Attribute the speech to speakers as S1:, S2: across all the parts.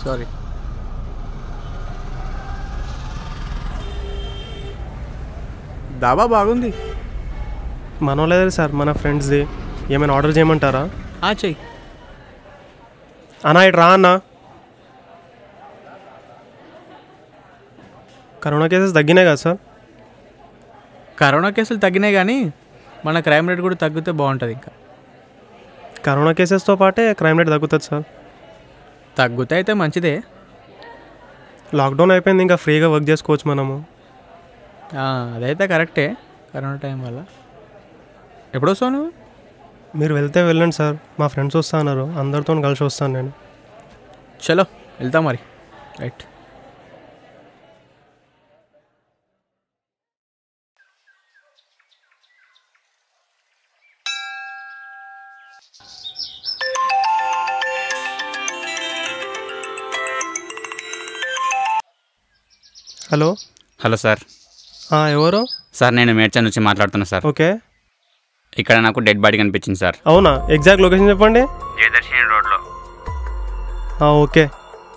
S1: Sorry dhaba బాగుంది
S2: మనోలేదే sir మన ఫ్రెండ్స్ది ఏమైనా ఆర్డర్ చేయమంటారా
S1: ఆ చెయ్యి
S2: అన్నా ఇటు రా అన్న కరోనా కేసెస్ తగ్గినాయి కదా సార్
S1: కరోనా కేసులు తగ్గినాయి కానీ మన క్రైమ్ రేట్ కూడా తగ్గితే బాగుంటుంది ఇంకా
S2: కరోనా కేసెస్తో పాటే క్రైమ్ రేట్ తగ్గుతుంది సార్
S1: తగ్గితే అయితే మంచిదే
S2: లాక్డౌన్ అయిపోయింది ఇంకా ఫ్రీగా వర్క్ చేసుకోవచ్చు మనము
S1: ఆ, అదైతే కరెక్టే కరోనా టైం వల్ల ఎప్పుడు వస్తావు నువ్వు
S2: మీరు వెళ్తే వెళ్ళండి సార్ మా ఫ్రెండ్స్ వస్తా అన్నారు అందరితో కలిసి వస్తాను నేను
S1: చలో వెళ్తాం మరి రైట్
S2: హలో
S3: హలో సార్
S2: ఆ, ఎవరు
S3: సార్ నేను మేడ్చల్ నుంచి మాట్లాడుతున్నా సార్
S2: ఓకే
S3: ఇక్కడ నాకు డెడ్ బాడీ కనిపించింది సార్
S2: అవునా ఎగ్జాక్ట్ లొకేషన్ చెప్పండి
S3: జయదర్శిని రోడ్లో
S2: ఆ, okay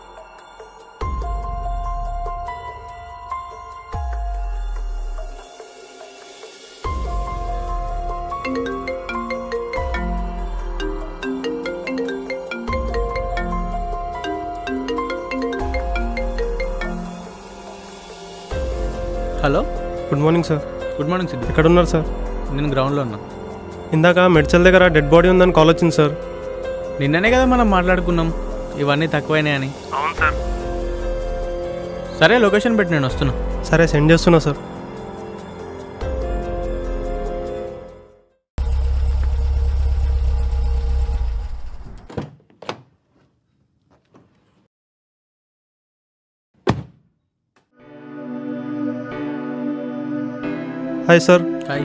S1: hello
S2: good morning sir
S1: good morning Siddhu
S2: ఎక్కడ ఉన్నారు సార్
S1: నేను గ్రౌండ్లో ఉన్నా
S2: ఇందాక మెడ్చల్ దగ్గర డెడ్ బాడీ ఉందని కాల్ వచ్చింది సార్
S1: నిన్ననే కదా మనం మాట్లాడుకున్నాం ఇవన్నీ తక్కువైనాయని
S2: అవును సార్
S1: సరే లొకేషన్ పెట్టి నేను వస్తున్నా
S2: సరే సెండ్ చేస్తున్నా సార్ హాయ్ సార్
S1: హాయ్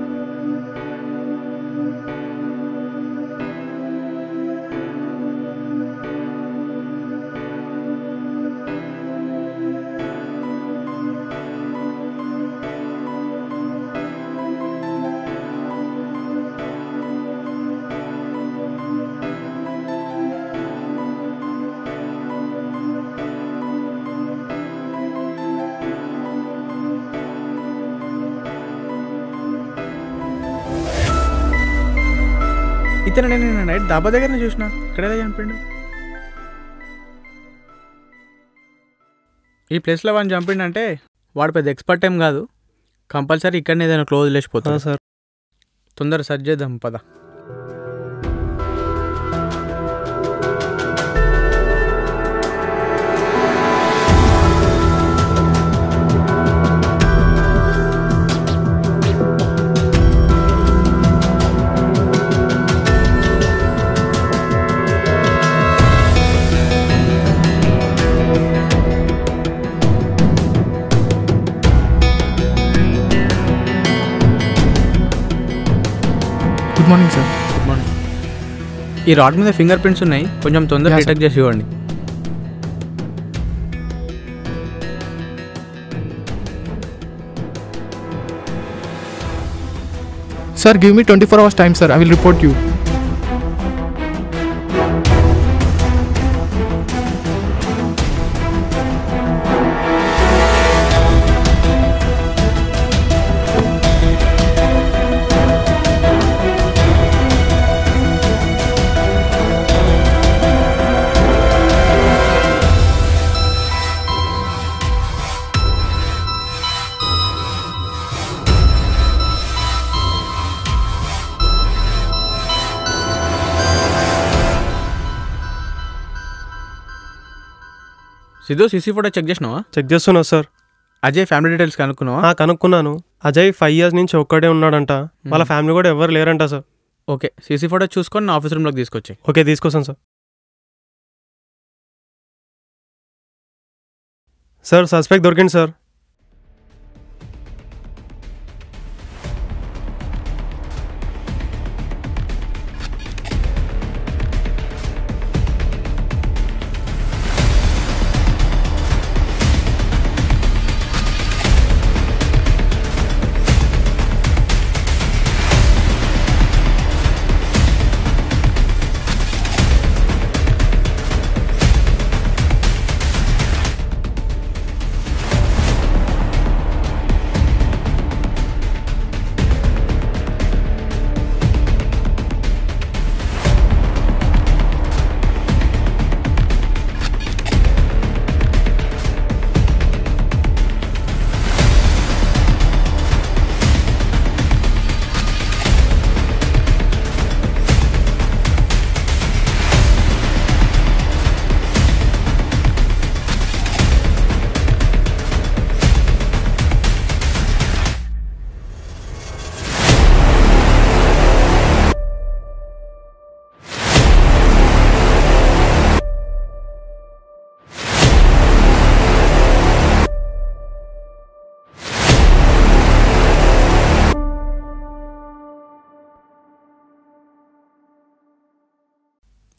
S1: ఇతను నేను నిన్న నైట్ డాబా దగ్గరనే చూసిన ఇక్కడ ఎలా చంపిండు ఈ ప్లేస్లో వాడిని చంపిండంటే వాడు పెద్ద ఎక్స్పర్ట్ ఏం కాదు కంపల్సరీ ఇక్కడనే ఏదైనా క్లోజ్
S2: ఆ,
S1: లేచిపోతుంది
S2: సార్
S1: తొందర సర్చ్ చేద్దాం పద
S4: good morning sir
S1: good morning ఈ రాడ్ మీద ఫింగర్ ప్రింట్స్ ఉన్నాయి కొంచెం తొందరగా
S4: Yeah, sir.
S1: డిటెక్ట్ చేసి ఇవ్వండి
S4: sir give me twenty four hours time sir I will report you
S1: Siddhu CC photo check చేసినావా
S2: చెక్ చేస్తున్నా సార్
S1: అజయ్ ఫ్యామిలీ డీటెయిల్స్ కనుక్కున్నావా
S2: ఆ, కనుక్కున్నాను అజయ్ ఫైవ్ ఇయర్స్ నుంచి ఒక్కడే ఉన్నాడంట వాళ్ళ ఫ్యామిలీ కూడా ఎవరు లేరంట సార్
S1: ఓకే సీసీ ఫోటో చూసుకొని నా ఆఫీస్ రూమ్లోకి తీసుకొచ్చాయి
S2: ఓకే తీసుకొస్తాను సార్ సార్ సస్పెక్ట్ దొరికింది సార్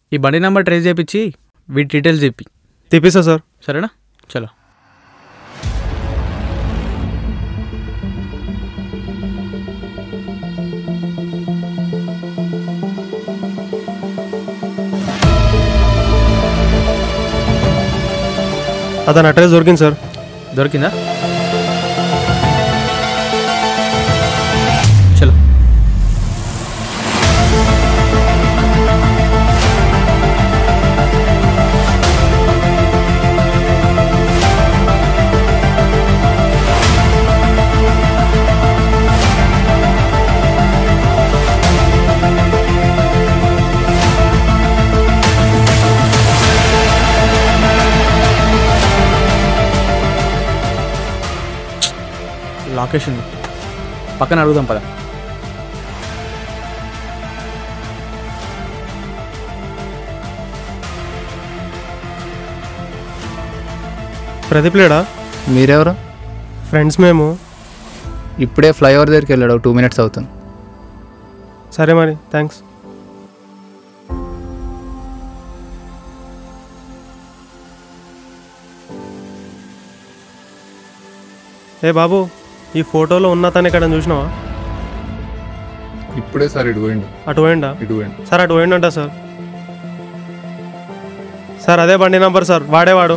S1: ఈ బండి నెంబర్ ట్రేస్ చేయించి వీటి డీటెయిల్స్ చెప్పి
S2: తెప్పిస్తా సార్
S1: సరేనా చలో
S2: అతని అడ్రస్ దొరికింది సార్
S1: దొరికిందా చలో లొకేషన్ పక్కన అడుగుదాం పద
S2: ప్రదీప్ లేడా
S4: మీరెవరు
S2: ఫ్రెండ్స్ మేము
S4: ఇప్పుడే ఫ్లైఓవర్ దగ్గరికి వెళ్ళాడు టూ మినిట్స్ అవుతుంది
S2: సరే మరి థ్యాంక్స్ ఏ బాబు ఈ ఫోటోలో ఉన్న తను ఇక్కడ చూసినావా
S5: ఇప్పుడే సార్ ఇటు పోయిండు
S2: అటు పోయిండా
S5: ఇటు పోయిండు
S2: సార్ అటు పోయిండంట సార్ సార్ అదే బండి నంబర్ సార్ వాడేవాడు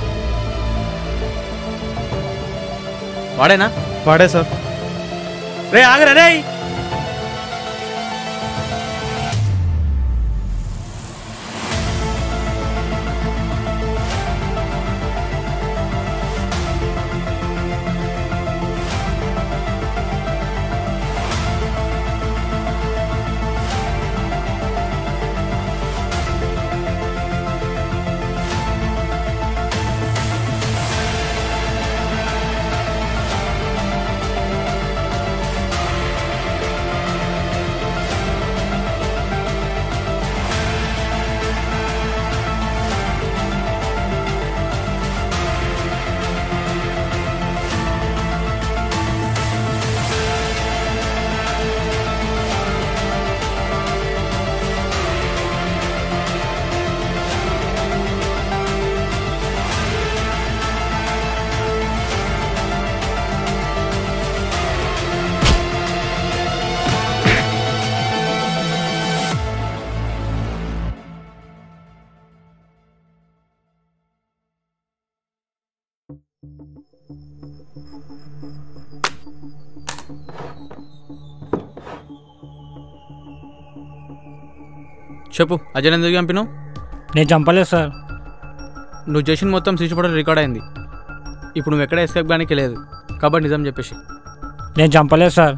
S1: వాడేనా
S2: వాడే సార్ రే ఆగరా రే
S1: చెప్పు అజయ్ ఎందుకు చంపినావు
S6: నేను చంపలేదు సార్
S1: నువ్వు చేసిన మొత్తం సీసీ ఫోటో రికార్డ్ అయింది ఇప్పుడు నువ్వు ఎక్కడ ఎస్కేప్ కానీ లేదు కాబట్టి నిజం చెప్పేసి
S6: నేను చంపలేదు సార్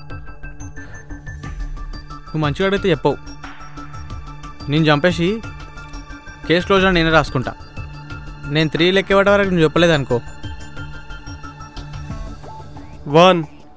S1: నువ్వు మంచిగా అడిగితే చెప్పవు నేను చంపేసి కేసు క్లోజర్ నేనే రాసుకుంటా నేను త్రీ లెక్కేవాటి వరకు నువ్వు చెప్పలేదు అనుకో
S2: వన్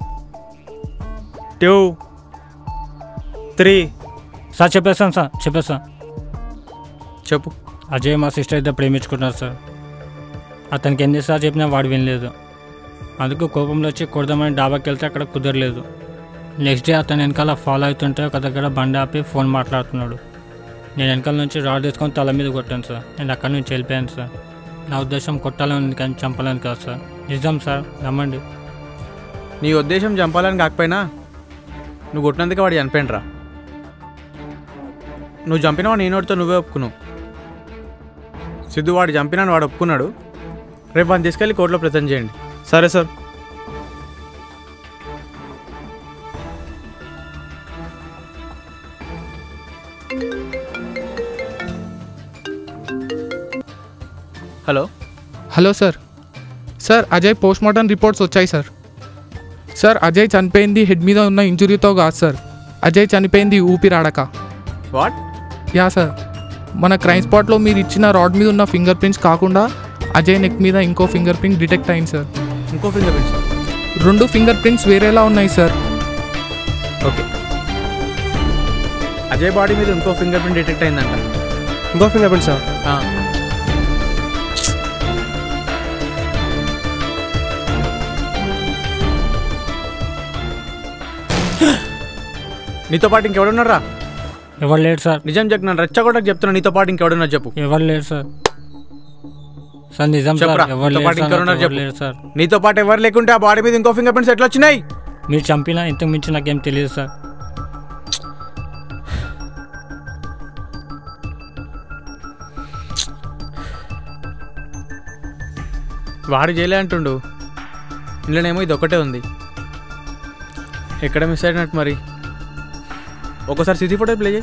S2: టూ త్రీ
S6: సార్ చెప్పేస్తాను సార్ చెప్పేస్తాను
S1: చెప్పు
S6: అజయ్ మా సిస్టర్ ఇద్దరు ప్రేమించుకుంటున్నారు సార్ అతనికి ఎన్నిసార్లు చెప్పినా వాడు వినలేదు అందుకు కోపంలో వచ్చి కొడదామని డాబాకి వెళ్తే అక్కడ కుదరలేదు నెక్స్ట్ డే అతను వెనకాల ఫాలో అవుతుంటే ఒక దగ్గర బండి ఆపి ఫోన్ మాట్లాడుతున్నాడు నేను వెనకాల నుంచి రాడ్ తీసుకొని తల మీద కొట్టాను సార్ నేను అక్కడి నుంచి వెళ్ళిపోయాను సార్ నా ఉద్దేశం కొట్టాలని ఉంది కానీ చంపాలని కాదు సార్ నిజం సార్ నమ్మండి
S1: నీ ఉద్దేశం చంపాలని కాకపోయినా నువ్వు కొట్టినందుకే వాడు చనిపోయినరా నువ్వు చంపినవాడు నీ నోటితో నువ్వే ఒప్పుకున్నావు సిద్ధు వాడు చంపినాను వాడు ఒప్పుకున్నాడు రేపు వాడిని తీసుకెళ్ళి కోర్టులో ప్రజెంట్ చేయండి
S2: సరే sir
S1: hello
S4: hello sir sir Ajay post mortem reports వచ్చాయి సార్ సార్ అజయ్ చనిపోయింది హెడ్ మీద ఉన్న ఇంజురీతో కాదు సార్ అజయ్ చనిపోయింది ఊపిరాడక
S1: వాట్
S4: యా సార్ మన క్రైమ్ స్పాట్లో మీరు ఇచ్చిన రాడ్ మీద ఉన్న ఫింగర్ ప్రింట్స్ కాకుండా అజయ్ నెక్ మీద ఇంకో ఫింగర్ ప్రింట్ డిటెక్ట్ అయింది సార్
S1: ఇంకో ఫింగర్ ప్రింట్స్
S4: రెండు ఫింగర్ ప్రింట్స్ వేరేలా ఉన్నాయి సార్
S1: ఓకే అజయ్ బాడీ మీద ఇంకో ఫింగర్ ప్రింట్ డిటెక్ట్ అయిందంట
S2: ఇంకో ఫింగర్ ప్రింట్ సార్
S1: ఆ. నీతో పాటు ఇంకెవడున్నారా
S6: ఎవరు లేరు సార్
S1: నిజం చెప్పు నన్ను రెచ్చగొట్టకు చెప్తున్నా నీతో పాటు ఇంకెవడన్నా చెప్పు
S6: ఎవరు లేరు సార్ సార్ నిజం సార్
S1: చెప్పురా.
S6: ఎవరు
S1: నీతో
S6: లేరు
S1: పాటు
S6: సార్
S1: ఇంకెవరున్నారు
S6: నాకు ఎవరు
S1: చెప్పు.
S6: లేరు సార్
S1: నీతో పాటు ఎవరు లేకుంటే ఆ బాడీ మీద ఇంకో ఫింగర్ ప్రింట్స్ ఎట్లా వచ్చినాయి
S6: మీరు చంపినా ఇంతకు మించి నాకేం తెలియదు సార్
S1: వాడు చేయలే అంటుండు ఇందులోనేమో ఇది ఒకటే ఉంది ఎక్కడ మిస్ అయినట్టు మరి ఒకసారి సిసి ఫోటో ప్లే చేయి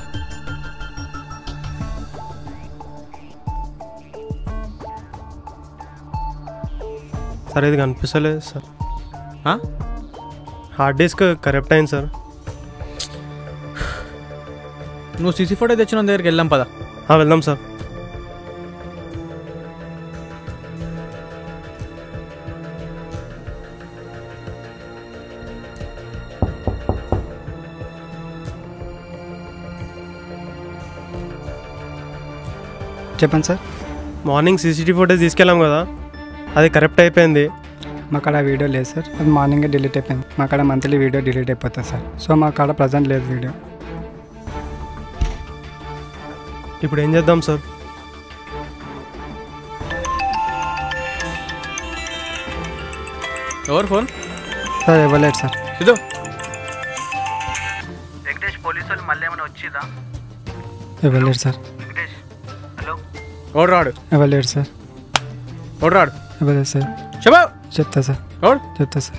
S2: సార్ ఇది కనిపిస్తలేదు సార్
S1: ఆ?
S2: హార్డ్ డిస్క్ కరెక్ట్ అయింది సార్
S1: నువ్వు సిసి ఫోటో తెచ్చిన దగ్గరికి వెళ్దాం పదా
S2: ఆ, వెళ్దాం సార్
S5: చెప్పండి సార్
S2: మార్నింగ్ సీసీటీవీ ఫోటోస్ తీసుకెళ్ళాం కదా అది కరెక్ట్ అయిపోయింది
S5: మా కాడ వీడియో లేదు సార్ అది మార్నింగే డిలీట్ అయిపోయింది మా కాడ మంత్లీ వీడియో డిలీట్ అయిపోతుంది సార్ సో మా కాడ ప్రజెంట్ లేదు వీడియో
S2: ఇప్పుడు ఏం చేద్దాం సార్
S1: ఎవరు ఫోన్
S5: సార్ ఇవ్వలేదు సార్
S1: సిద్ధు
S7: వెంకటేష్ పోలీసు వాళ్ళు మళ్ళీ ఏమైనా వచ్చిందా
S5: ఇవ్వలేరు సార్
S7: వెంకటేష్ హలో
S1: ఎవడు రాడు
S5: ఇవ్వలేరు సార్
S1: ఎవడు రాడు
S5: ఇవ్వలేదు సార్
S1: చెప్పు
S5: చెప్తా సార్
S1: ఎవడు
S5: చెప్తా సార్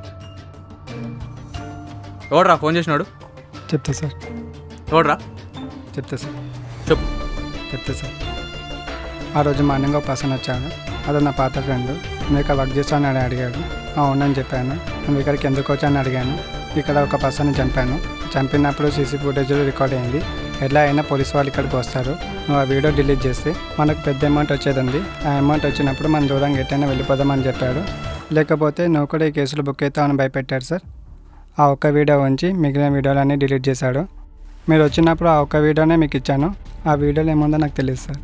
S1: ఎవడు రా ఫోన్ చేసినాడు
S5: చెప్తా సార్
S1: ఎవడు రా
S5: చెప్తా సార్
S1: చెప్పు
S5: చెప్తా సార్ ఆ రోజు మార్నింగ్ ఒక పర్సన్ వచ్చాడు అదే నా పాత ఫ్రెండ్ నువ్వు ఇక్కడ వర్క్ చేస్తానని అడిగాడు అవునని చెప్పాను నువ్వు ఇక్కడికి ఎందుకు వచ్చానని అడిగాను ఇక్కడ ఒక పర్సన్ చంపాను చంపినప్పుడు సీసీ ఫుటేజ్లో రికార్డ్ అయింది ఎలా అయినా పోలీస్ వాళ్ళు ఇక్కడికి వస్తారు నువ్వు ఆ వీడియో డిలీట్ చేస్తే మనకు పెద్ద అమౌంట్ వచ్చేది ఉంది ఆ అమౌంట్ వచ్చినప్పుడు మనం దూరంగా ఎట్టైనా వెళ్ళిపోదామని చెప్పాడు లేకపోతే నువ్వు కూడా ఈ కేసులో బుక్ అవుతామని భయపెట్టాడు సార్ ఆ ఒక్క వీడియో ఉంచి మిగిలిన వీడియోలన్నీ డిలీట్ చేశాడు మీరు వచ్చినప్పుడు ఆ ఒక్క వీడియోనే మీకు ఇచ్చాను ఆ వీడియోలో ఏముందో నాకు తెలియదు సార్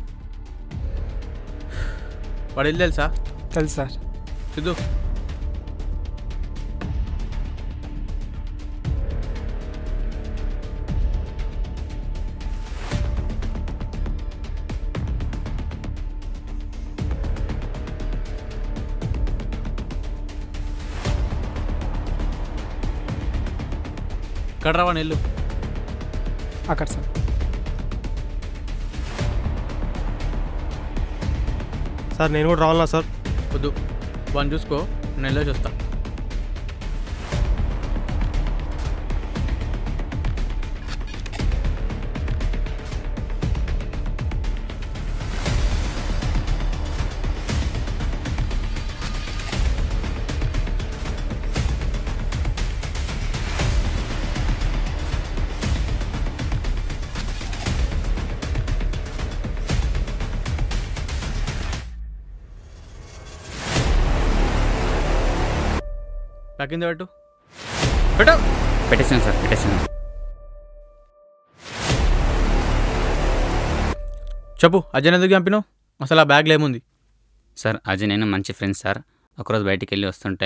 S1: వాడు ఇల్లు తెలుసా
S5: తెలుసు సార్
S1: సిద్ధు ఇక్కడ రావా నెల్లు
S5: అక్కడ సార్
S2: సార్ నేను కూడా రావాలా సార్
S1: వద్దు వన్ చూసుకో నెలలో చూస్తా తగ్గింది పెట్టు పెట్టు
S3: పెట్టేసాను సార్ పెట్టేసాను
S1: చెప్పు అజయ్ ఎందుకు చంపినావు అసలు ఆ బ్యాగ్లో ఏముంది
S3: సార్ అజయ్ నేను మంచి ఫ్రెండ్స్ సార్ ఒకరోజు బయటికి వెళ్ళి వస్తుంటే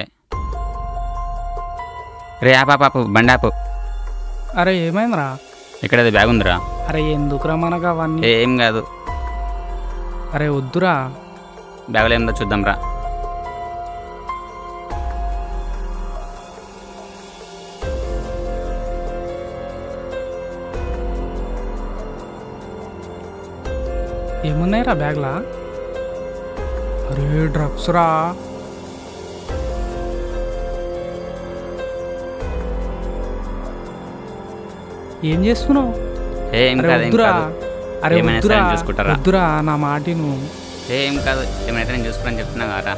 S3: రే ఆపాపు బండి ఆపు
S8: అరే ఏమైందిరా
S3: ఇక్కడ అది బ్యాగ్ ఉందిరా
S8: అరే ఎందుకురా మనకు అవన్నీ
S3: ఏ, ఏం కాదు
S8: అరే వద్దురా
S3: బ్యాగ్లో ఏందో చూద్దాం రా
S8: ఏమున్నాయిరా బ్యాగ్లా అరే డ్రగ్స్ రా ఏం చేస్తున్నావు
S3: ఏ, ఏం
S8: అరే
S3: కాదు ఏం
S8: వద్దురా
S3: కాదు
S8: అరే
S3: ఏమైనా
S8: వద్దురా
S3: సరే చూసుకుంటారా?
S8: వద్దురా నా మాటిను
S3: ఏ, ఏం కాదు ఏమైనా నేను చూసుకుని చెప్తున్నా కదా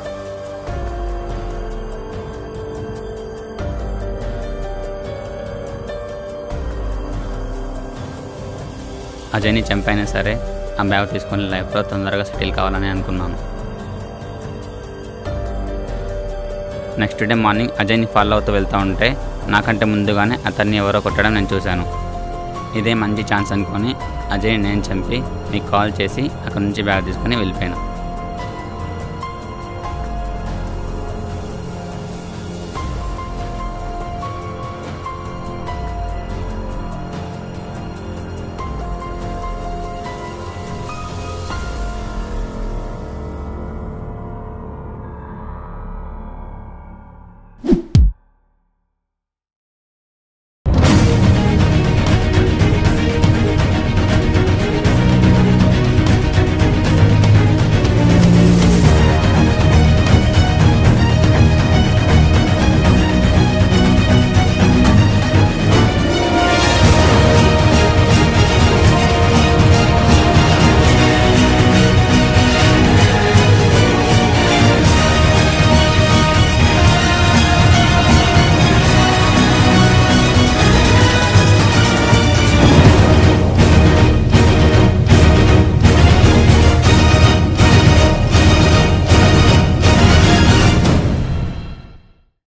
S3: అజయ్ని చంపైనా సరే ఆ బ్యాగ్ తీసుకొని లైఫ్లో తొందరగా సెటిల్ కావాలని అనుకున్నాను నెక్స్ట్ డే మార్నింగ్ అజయ్ని ఫాలో అవుతూ వెళ్తూ ఉంటే నాకంటే ముందుగానే అతన్ని ఎవరో కొట్టడం నేను చూశాను ఇదే మంచి ఛాన్స్ అనుకొని అజయ్ నేను చంపి మీకు కాల్ చేసి అక్కడ నుంచి బ్యాగ్ తీసుకొని వెళ్ళిపోయాను